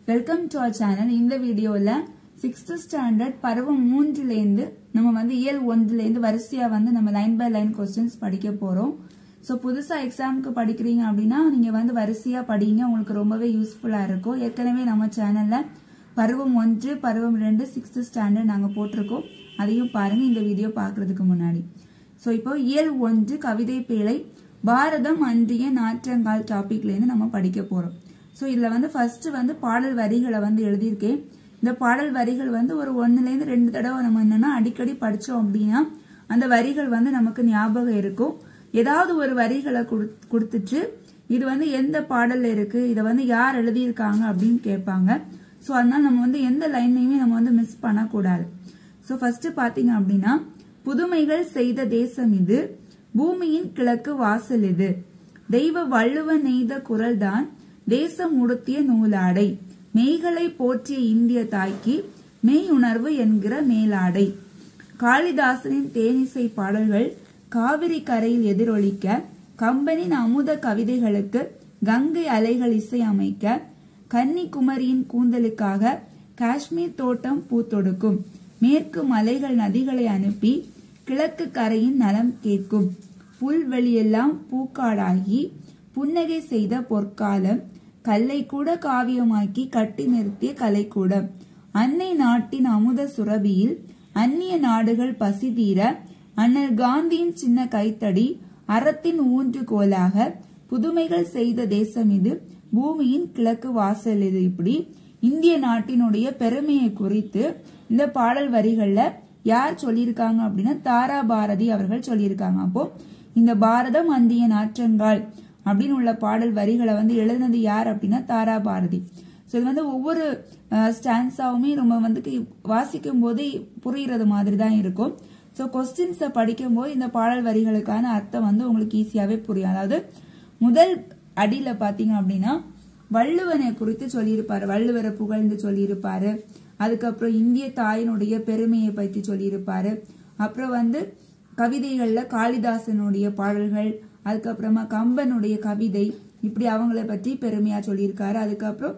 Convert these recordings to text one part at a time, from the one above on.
welcome to our channel இந்த வீடியோவில் sixth standard பருவம் மூன்றுலேருந்து நம்ம வந்து இயல் ஒன்றுலேருந்து வரிசையாக வந்து நம்ம லைன் பை லைன் கொஸ்டின்ஸ் படிக்க போகிறோம் ஸோ புதுசாக எக்ஸாமுக்கு படிக்கிறீங்க அப்படின்னா நீங்கள் வந்து வரிசையாக படிங்க உங்களுக்கு ரொம்பவே யூஸ்ஃபுல்லாக இருக்கும் ஏற்கனவே நம்ம சேனலில் பருவம் ஒன்று பருவம் ரெண்டு சிக்ஸ்த் ஸ்டாண்டர்ட் நாங்கள் போட்டிருக்கோம் அதையும் பாருங்கள் இந்த வீடியோ பார்க்குறதுக்கு முன்னாடி ஸோ இப்போ இயல் ஒன்று கவிதை பேழை பாரதம் அன்றிய நாற்றங்கால் டாபிக்லேருந்து நம்ம படிக்க போகிறோம் ஸோ இதில் வந்து ஃபர்ஸ்ட் வந்து பாடல் வரிகளை வந்து எழுதியிருக்கேன் இந்த பாடல் வரிகள் வந்து ஒரு ஒன்றுலேருந்து ரெண்டு தடவை நம்ம என்னன்னா அடிக்கடி படித்தோம் அப்படின்னா அந்த வரிகள் வந்து நமக்கு ஞாபகம் இருக்கும் ஏதாவது ஒரு வரிகளை கொடுத்துட்டு இது வந்து எந்த பாடல்ல இருக்கு இதை வந்து யார் எழுதியிருக்காங்க அப்படின்னு கேட்பாங்க ஸோ அதனால நம்ம வந்து எந்த லைன்லையுமே நம்ம வந்து மிஸ் பண்ணக்கூடாது ஸோ ஃபர்ஸ்ட் பார்த்தீங்க அப்படின்னா புதுமைகள் செய்த தேசம் இது பூமியின் கிழக்கு வாசல் இது தெய்வ வள்ளுவ நெய்த குரல்தான் தேசம் உடுத்திய நூலாடை மெய்களை போற்றிய இந்திய தாய்க்கு மெய் உணர்வு என்கிற மேலாடை காளிதாசனின் தேனிசை பாடல்கள் காவிரி கரையில் எதிரொலிக்க கம்பனின் அமுத கவிதைகளுக்கு கங்கை அலைகள் இசை அமைக்க கன்னிகுமரியின் கூந்தலுக்காக காஷ்மீர் தோட்டம் பூத்தொடுக்கும் மேற்கு மலைகள் நதிகளை அனுப்பி கிழக்கு கரையின் நலம் கேட்கும் புல்வெளியெல்லாம் பூக்காடாகி புன்னகை செய்த பொற்காலம் கல்லை கூட காவியமாக்கி கட்டி நிறுத்திய கலைக்கூடம் அன்னை நாட்டின் அமுத சுரபியில் அந்நிய நாடுகள் பசி தீர அண்ணல் காந்தியின் சின்ன கைத்தடி அறத்தின் ஊன்றுகோலாக புதுமைகள் செய்த தேசம் இது பூமியின் கிழக்கு வாசல் இது இப்படி இந்திய நாட்டினுடைய பெருமையை குறித்து இந்த பாடல் வரிகள்ல யார் சொல்லியிருக்காங்க அப்படின்னா தாரா பாரதி அவர்கள் சொல்லியிருக்காங்க அப்போ இந்த பாரதம் அந்திய நாற்றங்கால் அப்படின்னு உள்ள பாடல் வரிகளை வந்து எழுதினது யார் அப்படின்னா தாரா பாரதி ஸோ இது வந்து ஒவ்வொரு ஸ்டான்ஸாவுமே நம்ம வந்து வாசிக்கும் போதே புரிகிறது மாதிரி தான் இருக்கும் ஸோ கொஸ்டின்ஸை படிக்கும் போது இந்த பாடல் வரிகளுக்கான அர்த்தம் வந்து உங்களுக்கு ஈஸியாகவே புரியும் அதாவது முதல் அடியில் பார்த்தீங்க அப்படின்னா வள்ளுவனை குறித்து சொல்லியிருப்பாரு வள்ளுவரை புகழ்ந்து சொல்லியிருப்பாரு அதுக்கப்புறம் இந்திய தாயினுடைய பெருமையை பற்றி சொல்லியிருப்பாரு அப்புறம் வந்து கவிதைகள்ல காளிதாசனுடைய பாடல்கள் அதுக்கப்புறமா கம்பனுடைய கவிதை இப்படி அவங்கள பற்றி பெருமையா சொல்லியிருக்காரு அதுக்கப்புறம்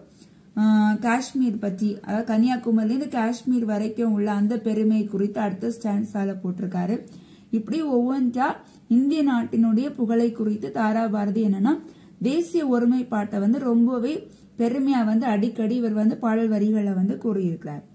காஷ்மீர் பற்றி அதாவது கன்னியாகுமரிலேருந்து காஷ்மீர் வரைக்கும் உள்ள அந்த பெருமை குறித்து அடுத்த ஸ்டான்ஸால போட்டிருக்காரு இப்படி ஒவ்வொன்றா இந்திய நாட்டினுடைய புகழை குறித்து தாரா பாரதி என்னன்னா தேசிய ஒருமைப்பாட்டை வந்து ரொம்பவே பெருமையா வந்து அடிக்கடி இவர் வந்து பாடல் வரிகளை வந்து கூறியிருக்கிறார்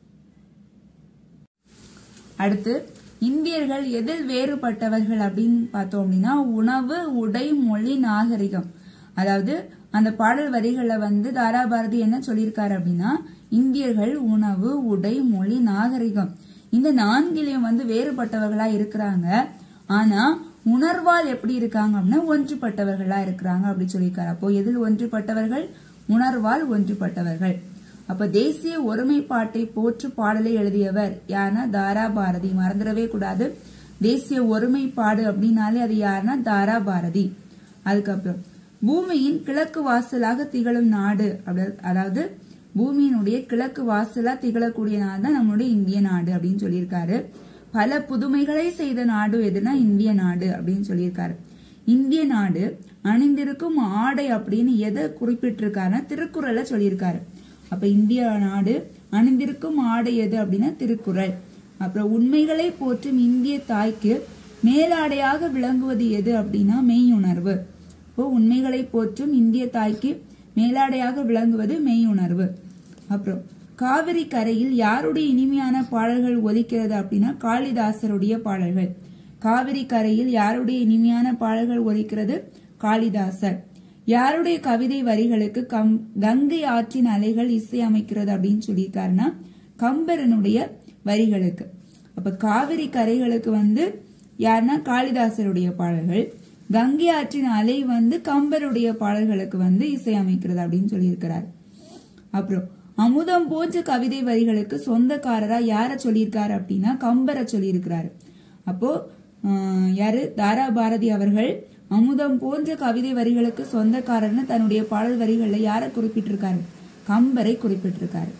அடுத்து இந்தியர்கள் எதில் வேறுபட்டவர்கள் அப்படின்னு பார்த்தோம் அப்படின்னா உணவு உடை மொழி நாகரிகம் அதாவது அந்த பாடல் வரிகளை வந்து தாராபாரதி என்ன சொல்லியிருக்காரு அப்படின்னா இந்தியர்கள் உணவு உடை மொழி நாகரிகம் இந்த நான்கிலையும் வந்து வேறுபட்டவர்களா இருக்கிறாங்க ஆனா உணர்வால் எப்படி இருக்காங்க அப்படின்னா ஒன்றுபட்டவர்களா இருக்கிறாங்க அப்படின்னு சொல்லியிருக்காரு அப்போ எதில் ஒன்றுபட்டவர்கள் உணர்வால் ஒன்றுபட்டவர்கள் அப்ப தேசிய ஒருமைப்பாட்டை போற்று பாடலை எழுதியவர் யாருன்னா தாரா பாரதி மறந்துடவே கூடாது தேசிய ஒருமைப்பாடு அப்படின்னாலே அது யாருன்னா தாரா பாரதி அதுக்கப்புறம் பூமியின் கிழக்கு வாசலாக திகழும் நாடு அதாவது பூமியினுடைய கிழக்கு வாசலா திகழக்கூடிய நாடு தான் நம்மளுடைய இந்திய நாடு அப்படின்னு சொல்லியிருக்காரு பல புதுமைகளை செய்த நாடு எதுனா இந்திய நாடு அப்படின்னு சொல்லியிருக்காரு இந்திய நாடு அணிந்திருக்கும் ஆடை அப்படின்னு எதை குறிப்பிட்டிருக்காருன்னா திருக்குறளை சொல்லியிருக்காரு அப்ப இந்திய நாடு அணிந்திருக்கும் ஆடை எது அப்படின்னா திருக்குறள் அப்புறம் உண்மைகளை போற்றும் இந்திய தாய்க்கு மேலாடையாக விளங்குவது எது அப்படின்னா மெய்யுணர்வு இப்போ உண்மைகளை போற்றும் இந்திய தாய்க்கு மேலாடையாக விளங்குவது மெய்யுணர்வு அப்புறம் காவிரி கரையில் யாருடைய இனிமையான பாடல்கள் ஒலிக்கிறது அப்படின்னா காளிதாசருடைய பாடல்கள் காவிரி கரையில் யாருடைய இனிமையான பாடல்கள் ஒலிக்கிறது காளிதாசர் யாருடைய கவிதை வரிகளுக்கு கம் கங்கை ஆற்றின் அலைகள் இசை அமைக்கிறது அப்படின்னு சொல்லியிருக்காருன்னா கம்பரனுடைய வரிகளுக்கு அப்ப காவிரி கரைகளுக்கு வந்து யாருன்னா காளிதாசருடைய பாடல்கள் கங்கை ஆற்றின் அலை வந்து கம்பருடைய பாடல்களுக்கு வந்து இசை அமைக்கிறது அப்படின்னு சொல்லியிருக்கிறார் அப்புறம் அமுதம் போன்ற கவிதை வரிகளுக்கு சொந்தக்காரரா யார சொல்லியிருக்காரு அப்படின்னா கம்பரை சொல்லியிருக்கிறாரு அப்போ யாரு தாரா பாரதி அவர்கள் அமுதம் போன்ற கவிதை வரிகளுக்கு சொந்தக்காரர்னு தன்னுடைய பாடல் வரிகள்ல யார குறிப்பிட்டிருக்காரு கம்பரை குறிப்பிட்டிருக்காரு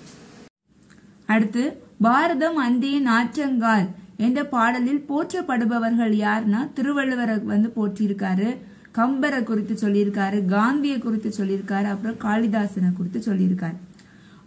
அடுத்து பாரதம் அந்திய நாற்றங்கால் என்ற பாடலில் போற்றப்படுபவர்கள் யாருன்னா திருவள்ளுவரை வந்து போற்றியிருக்காரு கம்பரை குறித்து சொல்லியிருக்காரு காந்தியை குறித்து சொல்லியிருக்காரு அப்புறம் காளிதாசனை குறித்து சொல்லியிருக்காரு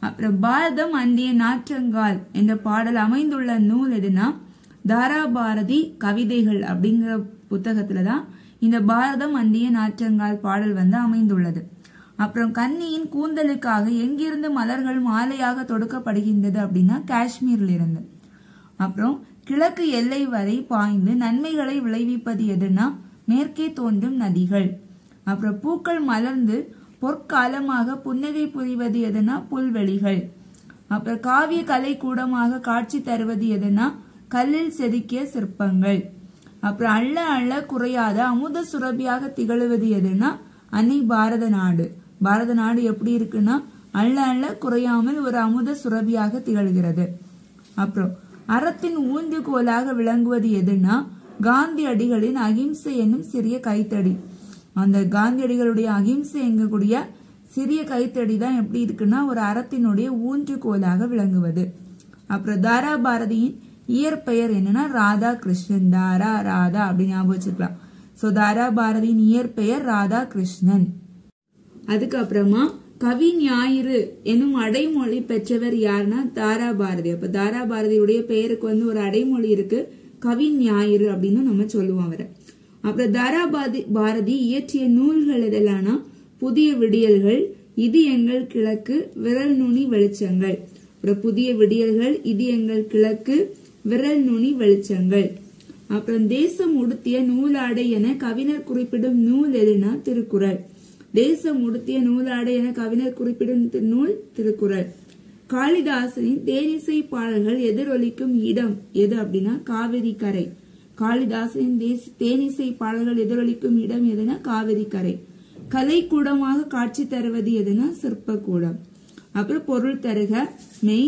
அப்புறம் பாரதம் அந்திய நாற்றங்கால் என்ற பாடல் அமைந்துள்ள நூல் எதுனா தாராபாரதி கவிதைகள் அப்படிங்கிற புத்தகத்துல தான் இந்த பாரதம் அந்திய நாற்றங்கால் பாடல் வந்து அமைந்துள்ளது அப்புறம் கன்னியின் கூந்தலுக்காக எங்கிருந்து மலர்கள் மாலையாக தொடுக்கப்படுகின்றது அப்படின்னா காஷ்மீர்ல இருந்து அப்புறம் கிழக்கு எல்லை வரை பாய்ந்து நன்மைகளை விளைவிப்பது எதுனா மேற்கே தோன்றும் நதிகள் அப்புறம் பூக்கள் மலர்ந்து பொற்காலமாக புன்னகை புரிவது எதுனா புல்வெளிகள் அப்புறம் காவிய கலை கூடமாக காட்சி தருவது எதுனா கல்லில் செதுக்கிய சிற்பங்கள் அப்புறம் அள்ள அள்ள குறையாத அமுத சுரபியாக திகழுவது எதுனா அன்னை பாரத நாடு பாரத நாடு எப்படி இருக்குன்னா அள்ள அள்ள குறையாமல் ஒரு அமுத சுரபியாக திகழ்கிறது அப்புறம் அறத்தின் ஊன்றுகோலாக விளங்குவது எதுனா காந்தியடிகளின் அகிம்சை என்னும் சிறிய கைத்தடி அந்த காந்தியடிகளுடைய அகிம்சை எங்கக்கூடிய சிறிய கைத்தடி தான் எப்படி இருக்குன்னா ஒரு அறத்தினுடைய ஊன்றுகோலாக விளங்குவது அப்புறம் தாரா பாரதியின் இயற்பெயர் என்னன்னா ராதா கிருஷ்ணன் தாரா ராதா அப்படின்னு ஞாபகம் வச்சுக்கலாம் சோ தாரா பாரதியின் இயற்பெயர் ராதா கிருஷ்ணன் அதுக்கப்புறமா கவி ஞாயிறு எனும் அடைமொழி பெற்றவர் யாருன்னா தாரா பாரதி அப்ப தாரா பாரதியுடைய பெயருக்கு வந்து ஒரு அடைமொழி இருக்கு கவி ஞாயிறு அப்படின்னு நம்ம சொல்லுவோம் அவரை அப்புறம் தாரா பாரதி பாரதி இயற்றிய நூல்கள் எதெல்லாம்னா புதிய விடியல்கள் இது எங்கள் கிழக்கு விரல் நுனி வெளிச்சங்கள் அப்புறம் புதிய விடியல்கள் இது எங்கள் கிழக்கு விரல் நுனி வெளிச்சங்கள் அப்புறம் தேசம் உடுத்திய நூலாடை என கவிஞர் குறிப்பிடும் நூல் எதுனா திருக்குறள் தேசம் உடுத்திய நூலாடை என கவிஞர் குறிப்பிடும் தி- நூல் திருக்குறள் காளிதாசனின் தேனிசை பாடல்கள் எதிரொலிக்கும் இடம் எது அப்படின்னா காவிரி கரை காளிதாசனின் தேச தேனிசை பாடல்கள் எதிரொலிக்கும் இடம் எதுனா காவிரி கரை கலைக்கூடமாக காட்சி தருவது எதுனா சிற்பக்கூடம் அப்புறம் பொருள் தருக மெய்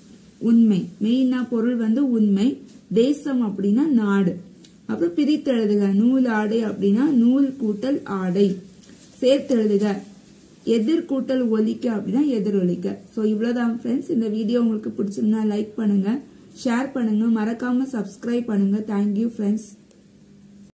உண்மை மெய்னா பொருள் வந்து உண்மை தேசம் அப்படின்னா நாடு அப்புறம் பிரித்தெழுதுக நூல் ஆடை அப்படின்னா நூல் கூட்டல் ஆடை சேர்த்தெழுதுக எதிர் கூட்டல் ஒலிக்க அப்படின்னா எதிரொலிக்க ஸோ இவ்வளவுதான் ஃப்ரெண்ட்ஸ் இந்த வீடியோ உங்களுக்கு பிடிச்சிருந்தா லைக் பண்ணுங்க ஷேர் பண்ணுங்க மறக்காம சப்ஸ்கிரைப் பண்ணுங்க தேங்க்யூ ஃப்ரெண்ட்ஸ்